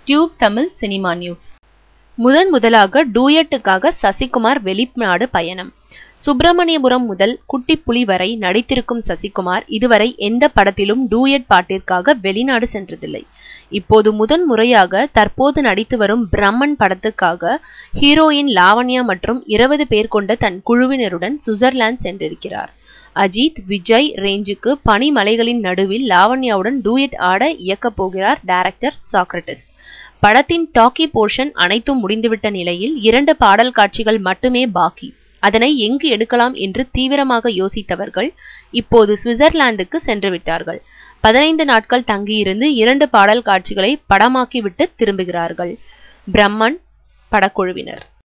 tube Tamil cinema news முதன் முதலாக டூயட்டுக்காக சசிகுமார் வெளிநாடு பயணம் சுப்பிரமணியபுரம் முதல் குட்டிப்புலி வரை நடித்திருக்கும் சசிகுமார் இதுவரை எந்த படத்திலும் டூயட் பாட்டிற்காக வெளிநாடு சென்றதில்லை இப்போது முதன் முறையாக தற்போது நடித்து வரும் பிரம்மன் படத்துக்காக ஹீரோயின் லாவண்யா மற்றும் இருபது பேர் கொண்ட தன் குழுவினருடன் சுவிட்சர்லாந்து சென்றிருக்கிறார் அஜித் விஜய் ரேஞ்சுக்கு பனிமலைகளின் நடுவில் லாவண்யாவுடன் டூயட் ஆட இயக்கப் போகிறார் டைரக்டர் சாக்ரட்டிஸ் படத்தின் டாக்கி போர்ஷன் அனைத்தும் முடிந்துவிட்ட நிலையில் இரண்டு பாடல் காட்சிகள் மட்டுமே பாக்கி அதனை எங்கு எடுக்கலாம் என்று தீவிரமாக யோசித்தவர்கள் இப்போது சுவிட்சர்லாந்துக்கு சென்று விட்டார்கள் பதினைந்து நாட்கள் தங்கியிருந்து இரண்டு பாடல் காட்சிகளை படமாக்கிவிட்டு திரும்புகிறார்கள் பிரம்மன் படக்குழுவினர்